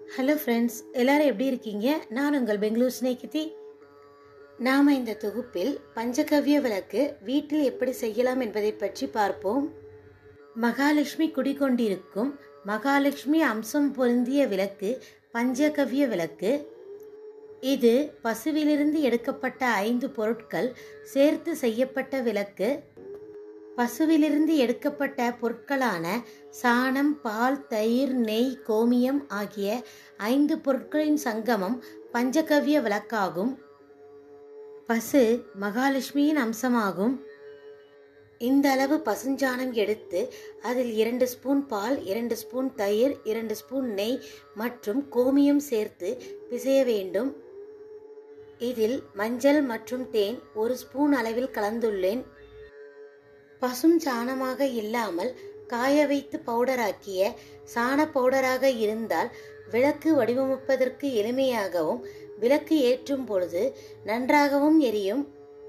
hello friends எல்லாரும் எப்படி இருக்கீங்க நான் உங்கள் பெங்களூர் ஸ்நேகிதி நாம் இந்த தொகுப்பில் பஞ்சகவ்ய விளக்கு வீட்டில் எப்படி செய்யலாம் என்பதை பற்றி பார்ப்போம் மகாலட்சுமி குடிகொண்டிருக்கும் மகாலட்சுமி அம்சம் பொருந்திய விளக்கு பஞ்சகவ்ய விளக்கு இது பசுவிலிருந்து எடுக்கப்பட்ட ஐந்து பொருட்கள் சேர்த்து செய்யப்பட்ட விளக்கு பசுவிலிருந்து எடுக்கப்பட்ட பொருட்களான சாணம் பால் தயிர் நெய் கோமியம் ஆகிய ஐந்து பொருட்களின் சங்கமம் பஞ்சகவ்ய விளக்காகும் பசு மகாலட்சுமியின் அம்சமாகும் இந்த அளவு பசுஞ்சாணம் எடுத்து அதில் இரண்டு ஸ்பூன் பால் இரண்டு ஸ்பூன் தயிர் இரண்டு ஸ்பூன் நெய் மற்றும் கோமியம் சேர்த்து பிசைய வேண்டும் இதில் மஞ்சள் மற்றும் தேன் ஒரு ஸ்பூன் அளவில் கலந்துள்ளேன் பசும் சாணமாக இல்லாமல் காய வைத்து பவுடராக்கிய சாண பவுடராக இருந்தால் விளக்கு வடிவமைப்பதற்கு எளிமையாகவும் விளக்கு ஏற்றும் பொழுது நன்றாகவும் எரியும்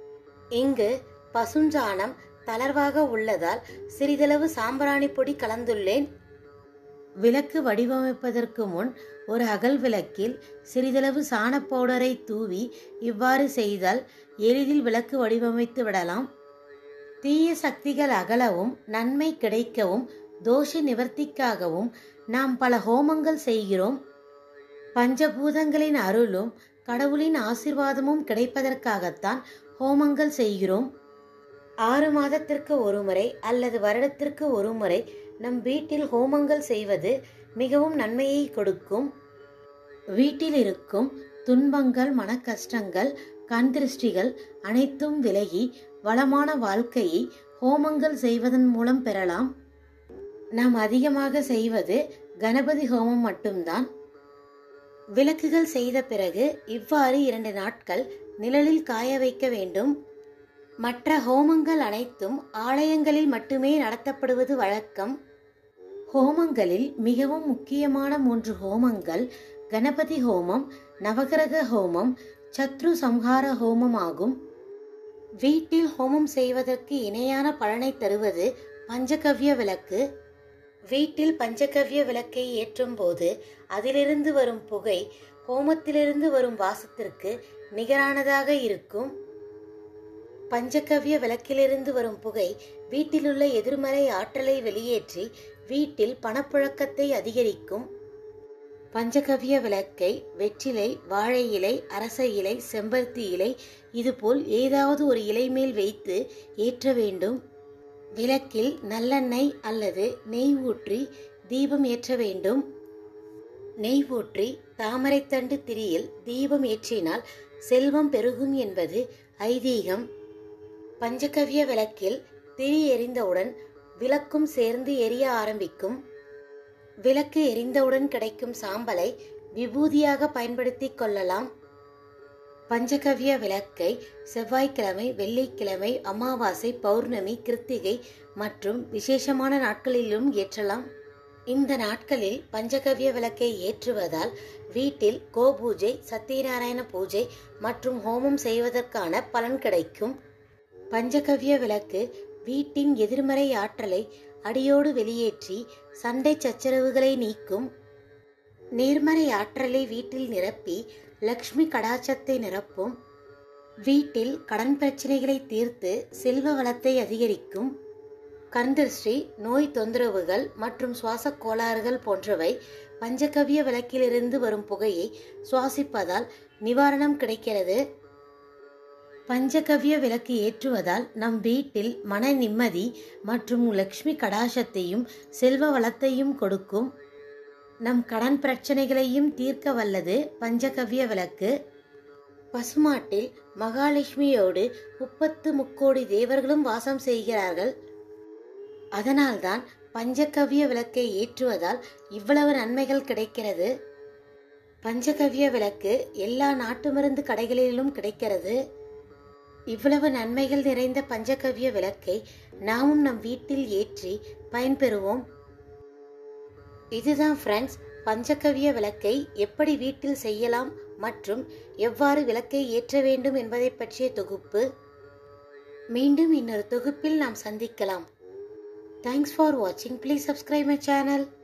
இங்கு பசுஞ்சாணம் தளர்வாக உள்ளதால் சிறிதளவு சாம்பிராணி பொடி கலந்துள்ளேன் விளக்கு வடிவமைப்பதற்கு முன் ஒரு அகல் விளக்கில் சிறிதளவு சாண பவுடரை தூவி இவ்வாறு செய்தால் எளிதில் விளக்கு வடிவமைத்து விடலாம் தீய சக்திகள் அகலவும் நன்மை கிடைக்கவும் தோஷ நிவர்த்திக்காகவும் நாம் பல ஹோமங்கள் செய்கிறோம் பஞ்சபூதங்களின் அருளும் கடவுளின் ஆசிர்வாதமும் கிடைப்பதற்காகத்தான் ஹோமங்கள் செய்கிறோம் ஆறு மாதத்திற்கு ஒரு முறை அல்லது வருடத்திற்கு ஒரு முறை நம் வீட்டில் ஹோமங்கள் செய்வது மிகவும் நன்மையை கொடுக்கும் வீட்டில் இருக்கும் துன்பங்கள் மன கஷ்டங்கள் கண் திருஷ்டிகள் அனைத்தும் விலகி வளமான வாழ்க்கையை ஹோமங்கள் செய்வதன் மூலம் பெறலாம் நாம் அதிகமாக செய்வது கணபதி ஹோமம் மட்டும்தான் விளக்குகள் செய்த பிறகு இவ்வாறு இரண்டு நாட்கள் நிழலில் காய வைக்க வேண்டும் மற்ற ஹோமங்கள் அனைத்தும் ஆலயங்களில் மட்டுமே நடத்தப்படுவது வழக்கம் ஹோமங்களில் மிகவும் முக்கியமான மூன்று ஹோமங்கள் கணபதி ஹோமம் நவகிரக ஹோமம் சத்ரு சம்ஹார ஹோமம் ஆகும் வீட்டில் ஹோமம் செய்வதற்கு இணையான பலனை தருவது பஞ்சகவ்ய விளக்கு வீட்டில் பஞ்சகவ்ய விளக்கை ஏற்றும் போது அதிலிருந்து வரும் புகை ஹோமத்திலிருந்து வரும் வாசத்திற்கு நிகரானதாக இருக்கும் பஞ்சகவ்ய விளக்கிலிருந்து வரும் புகை வீட்டிலுள்ள எதிர்மறை ஆற்றலை வெளியேற்றி வீட்டில் பணப்புழக்கத்தை அதிகரிக்கும் பஞ்சகவ்ய விளக்கை வெற்றிலை வாழை இலை அரச இலை செம்பருத்தி இலை இதுபோல் ஏதாவது ஒரு இலை மேல் வைத்து ஏற்ற வேண்டும் விளக்கில் நல்லெண்ணெய் அல்லது நெய் ஊற்றி தீபம் ஏற்ற வேண்டும் நெய் ஊற்றி தாமரைத்தண்டு திரியில் தீபம் ஏற்றினால் செல்வம் பெருகும் என்பது ஐதீகம் பஞ்சகவ்ய விளக்கில் திரி எரிந்தவுடன் விளக்கும் சேர்ந்து எரிய ஆரம்பிக்கும் விளக்கு எரிந்தவுடன் கிடைக்கும் சாம்பலை விபூதியாக பயன்படுத்திக் கொள்ளலாம் பஞ்சகவ்ய விளக்கை செவ்வாய்க்கிழமை வெள்ளிக்கிழமை அமாவாசை பௌர்ணமி கிருத்திகை மற்றும் விசேஷமான நாட்களிலும் ஏற்றலாம் இந்த நாட்களில் பஞ்சகவ்ய விளக்கை ஏற்றுவதால் வீட்டில் கோபூஜை சத்யநாராயண பூஜை மற்றும் ஹோமம் செய்வதற்கான பலன் கிடைக்கும் பஞ்சகவ்ய விளக்கு வீட்டின் எதிர்மறை ஆற்றலை அடியோடு வெளியேற்றி சண்டை சச்சரவுகளை நீக்கும் நேர்மறை ஆற்றலை வீட்டில் நிரப்பி லக்ஷ்மி கடாச்சத்தை நிரப்பும் வீட்டில் கடன் பிரச்சனைகளை தீர்த்து செல்வ வளத்தை அதிகரிக்கும் கண்திருஷ்டி நோய் தொந்தரவுகள் மற்றும் சுவாச கோளாறுகள் போன்றவை பஞ்சகவ்ய விளக்கிலிருந்து வரும் புகையை சுவாசிப்பதால் நிவாரணம் கிடைக்கிறது பஞ்சகவ்ய விளக்கு ஏற்றுவதால் நம் வீட்டில் மன நிம்மதி மற்றும் லக்ஷ்மி கடாசத்தையும் செல்வ வளத்தையும் கொடுக்கும் நம் கடன் பிரச்சனைகளையும் தீர்க்க வல்லது பஞ்சகவ்ய விளக்கு பசுமாட்டில் மகாலட்சுமியோடு முப்பத்து முக்கோடி தேவர்களும் வாசம் செய்கிறார்கள் அதனால்தான் பஞ்சகவ்ய விளக்கை ஏற்றுவதால் இவ்வளவு நன்மைகள் கிடைக்கிறது பஞ்சகவ்ய விளக்கு எல்லா நாட்டு மருந்து கடைகளிலும் கிடைக்கிறது இவ்வளவு நன்மைகள் நிறைந்த பஞ்சகவ்ய விளக்கை நாமும் நம் வீட்டில் ஏற்றி பயன்பெறுவோம் இதுதான் ஃப்ரெண்ட்ஸ் பஞ்சகவ்ய விளக்கை எப்படி வீட்டில் செய்யலாம் மற்றும் எவ்வாறு விளக்கை ஏற்ற வேண்டும் என்பதை பற்றிய தொகுப்பு மீண்டும் இன்னொரு தொகுப்பில் நாம் சந்திக்கலாம் தேங்க்ஸ் ஃபார் வாட்சிங் ப்ளீஸ் சப்ஸ்கிரைப் மை சேனல்